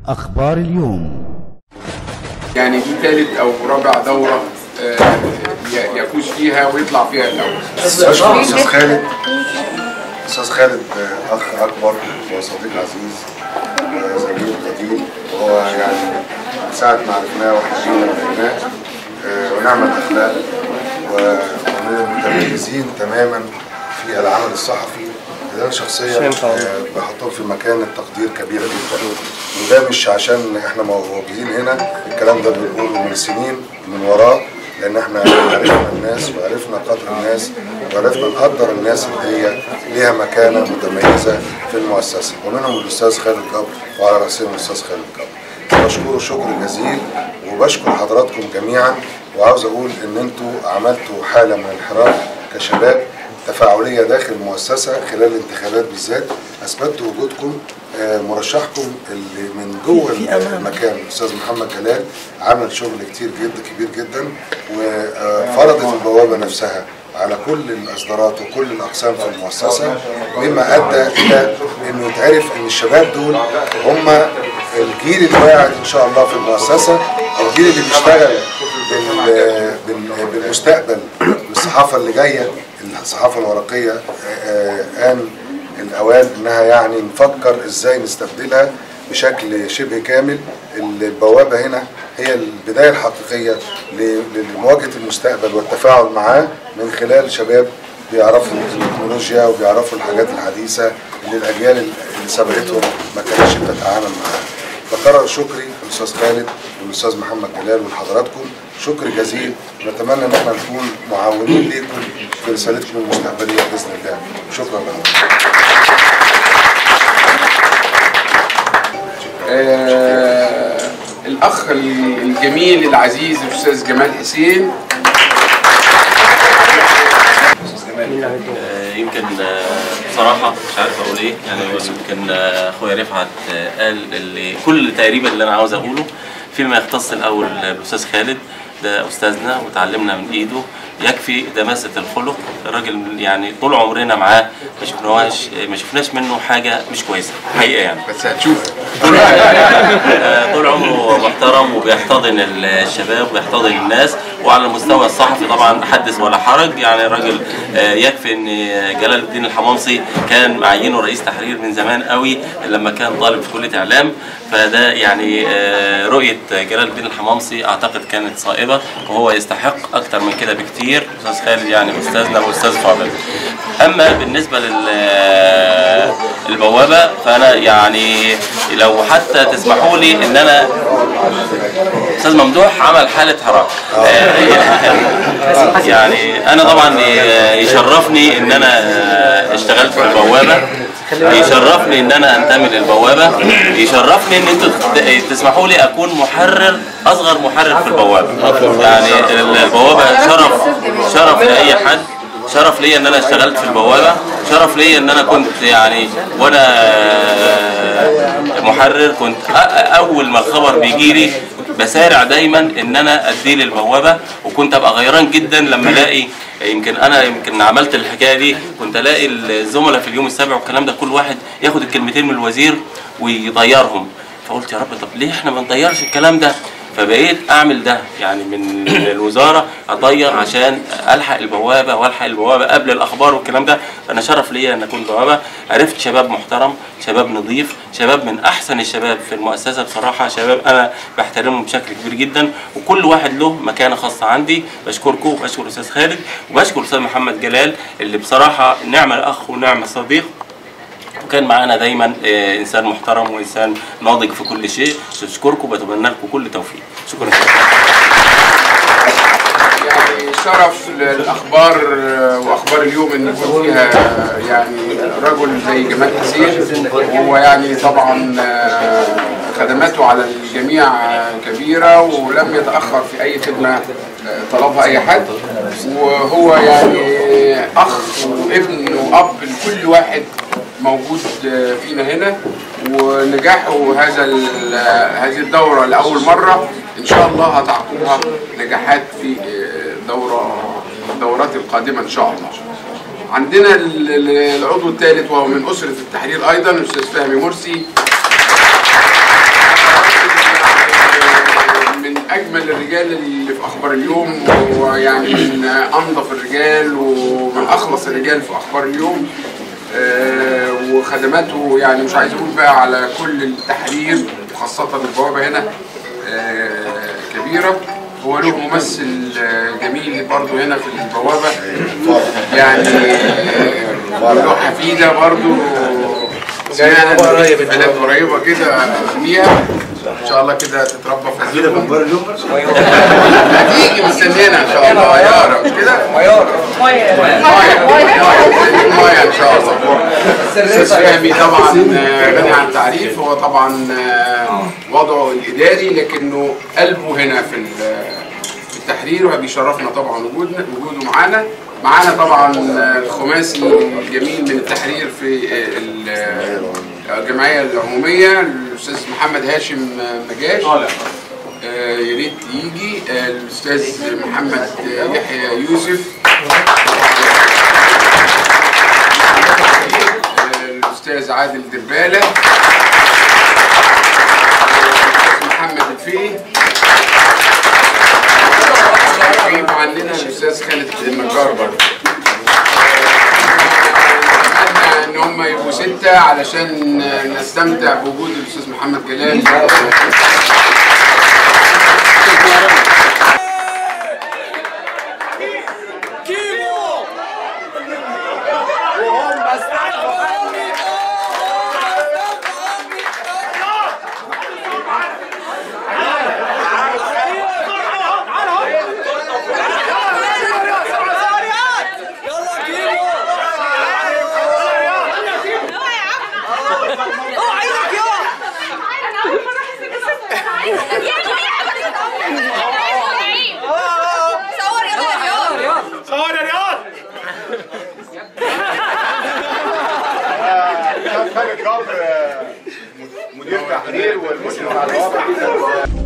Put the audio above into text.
أخبار اليوم يعني دي ثالث او رابع دوره آه، ي- يفوز فيها ويطلع فيها الاول بشكر استاذ خالد استاذ خالد آه، اخ اكبر وصديق عزيز آه، زميل قديم وهو يعني من ساعه ما عرفناه واحنا جينا لقيناه آه، ونعم الاخلاق و- ومن المتميزين تماما في العمل الصحفي ده انا شخصيا آه، بحطهم في مكان التقدير كبير جدا وده مش عشان احنا موجودين هنا الكلام ده بنقوله من سنين من وراه لان احنا عرفنا الناس وعرفنا قدر الناس وعرفنا نقدر الناس اللي هي ليها مكانه متميزه في المؤسسه ومنهم الاستاذ خالد جبر وعلى راسهم الاستاذ خالد جبر بشكره شكر جزيل وبشكر حضراتكم جميعا وعاوز اقول ان انتوا عملتوا حاله من الانحراف كشباب تفاعليه داخل المؤسسه خلال الانتخابات بالذات اثبتوا وجودكم آه، مرشحكم اللي من جوه المكان الاستاذ محمد جلال عمل شغل كتير جدا كبير جدا وفرضت البوابه نفسها على كل الاصدارات وكل الاقسام في المؤسسه مما ادى الى انه يتعرف ان الشباب دول هم الجيل الواعد ان شاء الله في المؤسسه او الجيل اللي بيشتغل بال- بال- بالمستقبل بالصحافه اللي جايه الصحافه الورقيه آه، آه، ان الاوان انها يعني نفكر ازاي نستبدلها بشكل شبه كامل البوابه هنا هي البدايه الحقيقيه ل- لمواجهه المستقبل والتفاعل معاه من خلال شباب بيعرفوا التكنولوجيا وبيعرفوا الحاجات الحديثه اللي الاجيال اللي سبقتهم ما كانتش بتتعامل معاها. بكرر شكري للاستاذ خالد والاستاذ محمد جلال ولحضراتكم شكر جزيل نتمنى ان احنا نكون معاونين ليكم في رسالتكم المستقبليه باذن الله شكرا لكم آه، الاخ الجميل العزيز الاستاذ جمال حسين آه، يمكن آه، بصراحة مش عارف أقول إيه يعني هو يمكن آه، أخويا رفعت آه، قال اللي كل تقريبا اللي أنا عاوز أقوله فيما يختص الأول بالأستاذ خالد ده أستاذنا وتعلمنا من إيده يكفي دماسة الخلق الراجل يعني طول عمرنا معاه ما شفناش ما شفناش منه حاجة مش كويسة حقيقة يعني بس هتشوف طول آه، طول عمره محترم وبيحتضن الشباب وبيحتضن الناس وعلى المستوى الصحفي طبعا حدث ولا حرج يعني الراجل آه، يكفي ان جلال الدين الحمامصي كان معينه رئيس تحرير من زمان قوي لما كان طالب في كليه اعلام فده يعني آه، رؤيه جلال الدين الحمامصي اعتقد كانت صائبه وهو يستحق اكتر من كده بكتير استاذ خالد يعني استاذنا واستاذ فاضل اما بالنسبه للبوابه فانا يعني لو حتى تسمحوا لي ان انا استاذ ممدوح عمل حاله حرام آه، يعني انا طبعا يشرفني ان انا اشتغلت في البوابه يشرفني ان انا انتمي للبوابه يشرفني ان انتوا تت- تسمحوا لي اكون محرر اصغر محرر في البوابه يعني البوابه شرف شرف لاي حد شرف ليا ان انا اشتغلت في البوابه شرف ليا ان انا كنت يعني وانا محرر كنت أ- أ- اول ما الخبر بيجي لي بسارع دايما ان انا اديه للبوابه وكنت ابقى غيران جدا لما الاقي يمكن انا يمكن عملت الحكايه دي كنت الاقي الزملاء في اليوم السابع والكلام ده كل واحد ياخد الكلمتين من الوزير ويطيرهم فقلت يا رب طب ليه احنا ما نطيرش الكلام ده فبقيت اعمل ده يعني من من الوزاره اطير عشان الحق البوابه والحق البوابه قبل الاخبار والكلام ده فانا شرف ليا ان اكون بوابه عرفت شباب محترم شباب نظيف شباب من احسن الشباب في المؤسسه بصراحه شباب انا بحترمهم بشكل كبير جدا وكل واحد له مكانه خاصه عندي بشكركم وبشكر الاستاذ خالد وبشكر الاستاذ محمد جلال اللي بصراحه نعم الاخ ونعم الصديق وكان معانا دايما آه، انسان محترم وانسان ناضج في كل شيء بشكركم وبتمنى لكم كل توفيق شكرا يعني شرف للاخبار آه، واخبار اليوم ان يكون فيها يعني رجل زي جمال حسين وهو يعني طبعا آه، خدماته على الجميع آه، كبيره ولم يتاخر في اي خدمه آه، طلبها اي حد وهو يعني اخ وابن واب لكل واحد موجود آه، فينا هنا ونجاحه هذا ال- هذه الدورة لأول مرة إن شاء الله هتعقبها نجاحات في آه، دورة الدورات القادمة إن شاء الله. عندنا ال- ال- العضو الثالث وهو من أسرة التحرير أيضا الأستاذ فهمي مرسي اجمل الرجال اللي في اخبار اليوم ويعني من انظف الرجال ومن اخلص الرجال في اخبار اليوم آه، وخدماته يعني مش عايز اقول بقى على كل التحرير وخاصه البوابه هنا آه، كبيره هو له ممثل آه، جميل برضه هنا في البوابه يعني آه، له حفيده برضه سمعنا ان في بلاد قريبه كده فيها ان شاء الله كده تتربى في كده حزبهم بنبار اليوم هتيجي مستنينا ان شاء الله يارا مش كده؟ مايا مايا مايا ان شاء الله استاذ فهمي طبعا آه، غني عن التعريف هو طبعا آه، وضعه الاداري لكنه قلبه هنا في ال- في التحرير وبيشرفنا طبعا وجودنا وجوده معانا معانا طبعا آه، الخماسي الجميل من التحرير في آه، ال- الجمعيه العموميه الاستاذ محمد هاشم آه، مجاش آه، يا ريت يجي آه، الاستاذ محمد آه، يحيى يوسف آه، الاستاذ عادل دباله الاستاذ محمد الفقي غيب عننا الاستاذ خالد النجار برضه اتمنى ان هم يبقوا سته علشان نستمتع بوجود الاستاذ محمد جلال صور يا رياض خالد جبر مدير تحرير والمشرف على الواقع